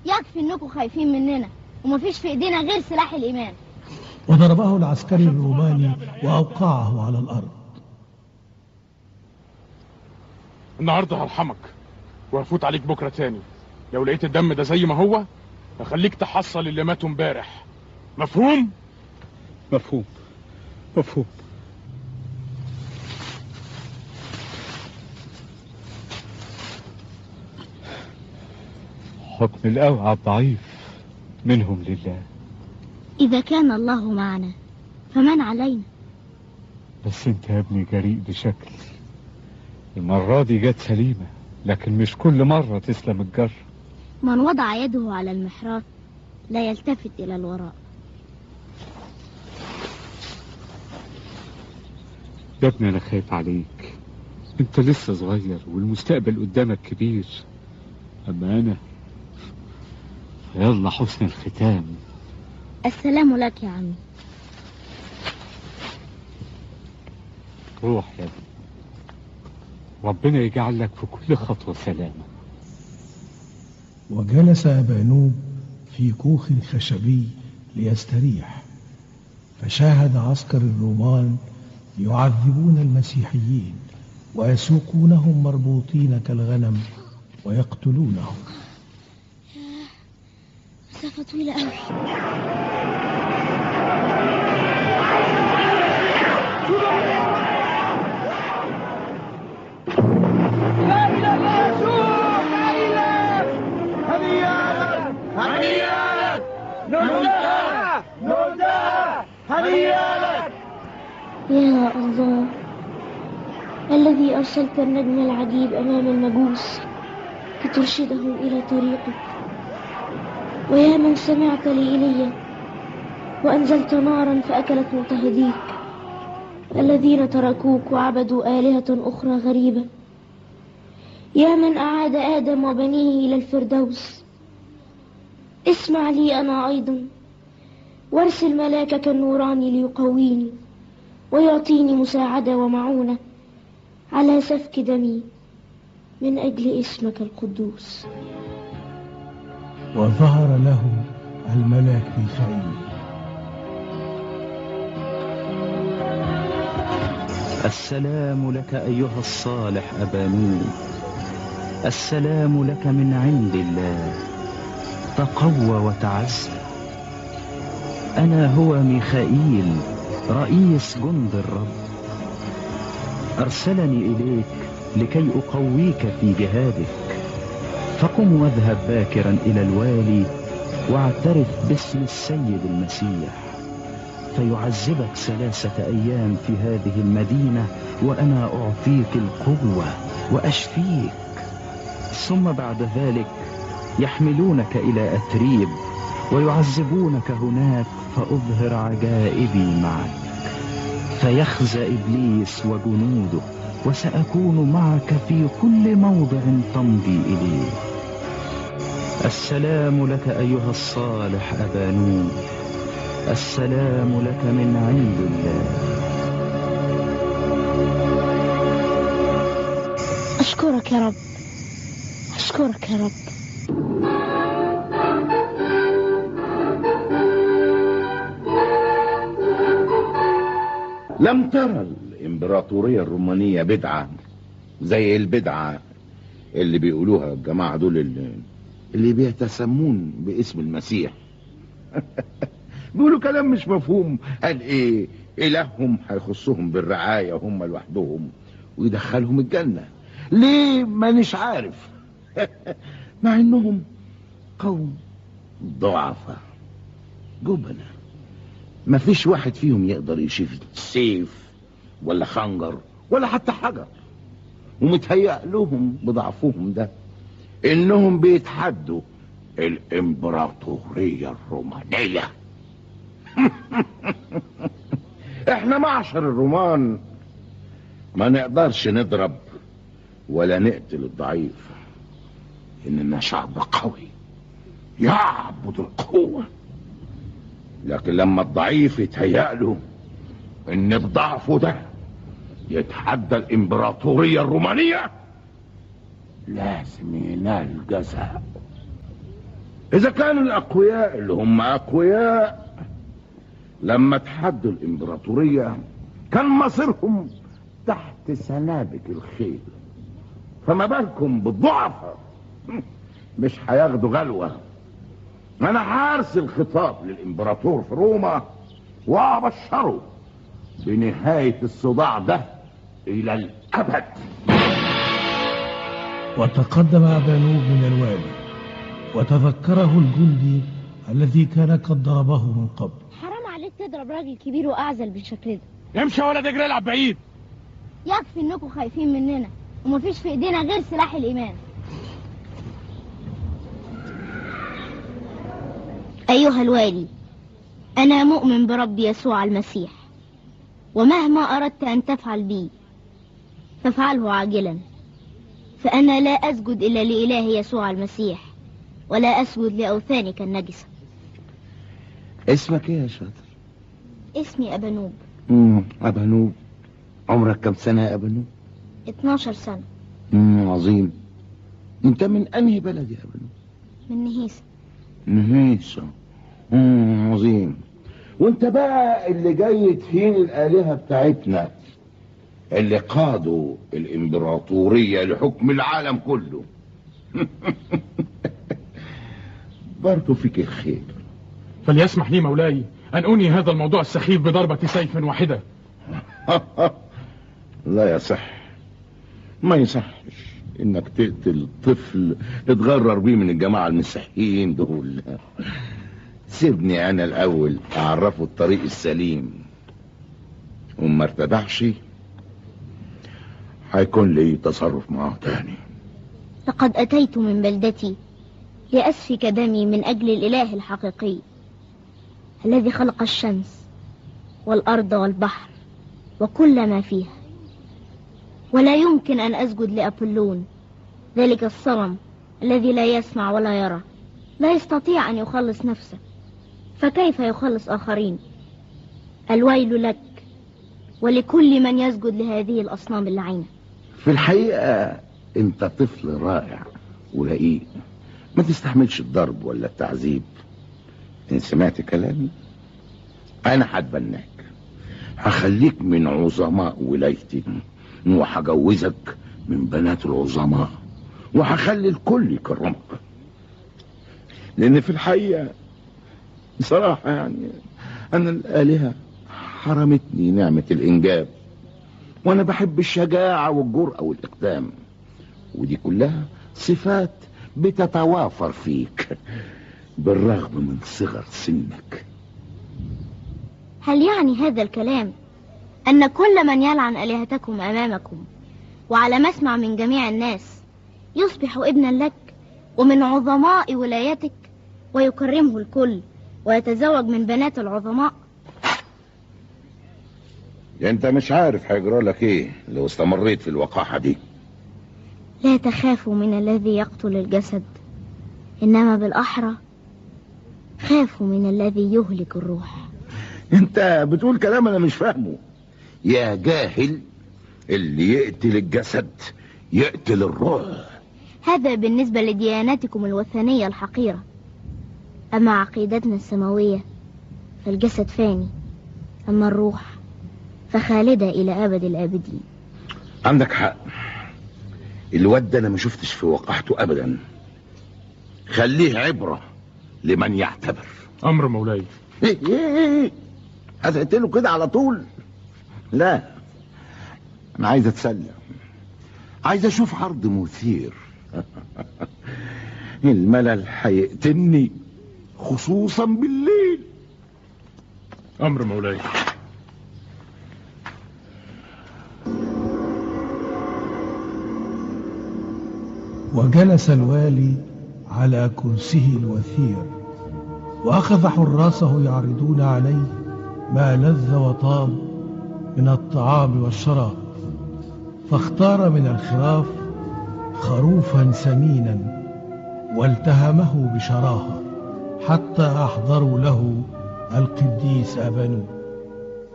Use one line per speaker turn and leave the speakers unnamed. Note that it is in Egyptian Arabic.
يكفي انكم خايفين مننا ومفيش في ايدينا غير سلاح الايمان
وضربه العسكري الروماني وأوقعه على الأرض
النهارده هرحمك وهفوت عليك بكره تاني لو لقيت الدم ده زي ما هو هخليك تحصل اللي ماتوا امبارح مفهوم
مفهوم مفهوم حكم الأوعى الضعيف منهم لله
اذا كان الله معنا فمن علينا
بس انت يا ابني جريء بشكل المرة دي جت سليمة لكن مش كل مرة تسلم الجر
من وضع يده على المحراث لا يلتفت الى الوراء
يا ابني انا خايف عليك انت لسه صغير والمستقبل قدامك كبير اما انا يلا حسن الختام
السلام لك يا عمي
روح يا ابني ربنا يجعل لك في كل خطوة سلامة
وجلس أبانوب في كوخ خشبي ليستريح فشاهد عسكر الرومان يعذبون المسيحيين ويسوقونهم مربوطين كالغنم ويقتلونهم
مسافة طويلة قوي يا الله الذي أرسلت النجم العجيب أمام المجوس لترشدهم إلى طريقك ويا من سمعت لإيليا وأنزلت نارا فأكلت مضطهديك الذين تركوك وعبدوا آلهة أخرى غريبة يا من أعاد آدم وبنيه إلى الفردوس اسمع لي أنا أيضا وارسل ملاكك النوراني ليقويني ويعطيني مساعدة ومعونة على سفك دمي من أجل اسمك القدوس
وظهر له الملاك ميخائيل
السلام لك أيها الصالح أبانون السلام لك من عند الله تقوى وتعز أنا هو ميخائيل رئيس جند الرب أرسلني إليك لكي أقويك في جهادك فقم واذهب باكرا إلى الوالي واعترف باسم السيد المسيح فيعذبك ثلاثة أيام في هذه المدينة وأنا أعطيك القوة وأشفيك ثم بعد ذلك يحملونك إلى أتريب ويعذبونك هناك فأظهر عجائبي معك فيخزى إبليس وجنوده وسأكون معك في كل موضع تمضي إليه السلام لك أيها الصالح أبانون السلام لك من عند الله
أشكرك يا رب أشكرك يا رب
لم ترى الامبراطورية الرومانية بدعة زي البدعة اللي بيقولوها الجماعة دول اللي, اللي بيتسمون باسم المسيح بيقولوا كلام مش مفهوم قال ايه الههم هيخصهم بالرعاية هم لوحدهم ويدخلهم الجنة ليه مانيش عارف مع انهم قوم ضعفاء جبنة مفيش واحد فيهم يقدر يشيل سيف ولا خنجر ولا حتى حجر ومتهيأ لهم بضعفهم ده انهم بيتحدوا الامبراطورية الرومانية احنا معشر الرومان ما نقدرش نضرب ولا نقتل الضعيف اننا شعب قوي يعبد القوة لكن لما الضعيف يتهيأ له ان بضعفه ده يتحدى الامبراطورية الرومانية لازم ينال جزاء إذا كانوا الأقوياء اللي هم أقوياء لما تحدوا الإمبراطورية كان مصيرهم تحت سنابك الخيل فما بالكم بالضعفاء مش هياخدوا غلوة أنا هرسل خطاب للإمبراطور في روما وأبشره بنهاية الصداع ده إلى الأبد
وتقدم أبانوب من الوادي وتذكره الجندي الذي كان قد ضربه من قبل
حرام عليك تضرب راجل كبير واعزل بالشكل ده
امشي يا ولد اجري العب بعيد
يكفي انكم خايفين مننا ومفيش في ايدينا غير سلاح الايمان ايها الوالي انا مؤمن برب يسوع المسيح ومهما اردت ان تفعل بي فافعله عاجلا فانا لا اسجد الا لاله يسوع المسيح ولا اسجد لاوثانك النجسه
اسمك ايه يا شاطر؟
اسمي ابانوب
امم أبنوب عمرك كم سنة يا أبنوب؟
12 سنه
امم عظيم انت من انهي بلد يا أبنوب؟
من نهيسه
نهيسة امم عظيم وانت بقى اللي جاي تهين الآلهة بتاعتنا اللي قادوا الإمبراطورية لحكم العالم كله برضو فيك الخير
فليسمح لي مولاي ان انهي هذا الموضوع السخيف بضربة سيف واحدة
لا يصح ما يصحش انك تقتل طفل اتغرر بيه من الجماعة المسيحيين دول سيبني انا الاول اعرفه الطريق السليم وما ارتدعش هيكون لي تصرف معاه تاني
لقد أتيت من بلدتي لأسفك دمي من أجل الإله الحقيقي الذي خلق الشمس والأرض والبحر وكل ما فيها ولا يمكن أن أسجد لأبولون ذلك الصنم الذي لا يسمع ولا يرى لا يستطيع أن يخلص نفسه فكيف يخلص آخرين الويل لك ولكل من يسجد لهذه الأصنام اللعينة
في الحقيقة انت طفل رائع ورقيق ما تستحملش الضرب ولا التعذيب ان سمعت كلامي انا هتبناك هخليك من عظماء ولايتي وهجوزك من بنات العظماء وهخلي الكل يكرمك لان في الحقيقة بصراحة يعني انا الالهة حرمتني نعمة الانجاب وانا بحب الشجاعة والجرأة والاقدام ودي كلها صفات بتتوافر فيك بالرغم من صغر سنك
هل يعني هذا الكلام أن كل من يلعن آلهتكم أمامكم وعلى مسمع من جميع الناس يصبح ابنا لك ومن عظماء ولايتك ويكرمه الكل ويتزوج من بنات العظماء
انت مش عارف هيجرى لك ايه لو استمريت في الوقاحة دي
لا تخافوا من الذي يقتل الجسد إنما بالأحرى خافوا من الذي يهلك الروح
انت بتقول كلام انا مش فاهمه يا جاهل اللي يقتل الجسد يقتل الروح
هذا بالنسبة لديانتكم الوثنية الحقيرة أما عقيدتنا السماوية فالجسد فاني أما الروح فخالدة إلى أبد الآبدين
عندك حق الواد ده انا ما شفتش في وقاحته ابدا خليه عبرة لمن يعتبر
امر مولاي
ايه ايه ايه هتقتله كده على طول لا انا عايز اتسلى عايز اشوف عرض مثير الملل هيقتلني خصوصا بالليل
امر مولاي
وجلس الوالي على كرسيه الوثير وأخذ حراسه يعرضون عليه ما لذ وطاب من الطعام والشراب فاختار من الخراف خروفا سمينا والتهمه بشراهة حتى أحضروا له القديس أبانوب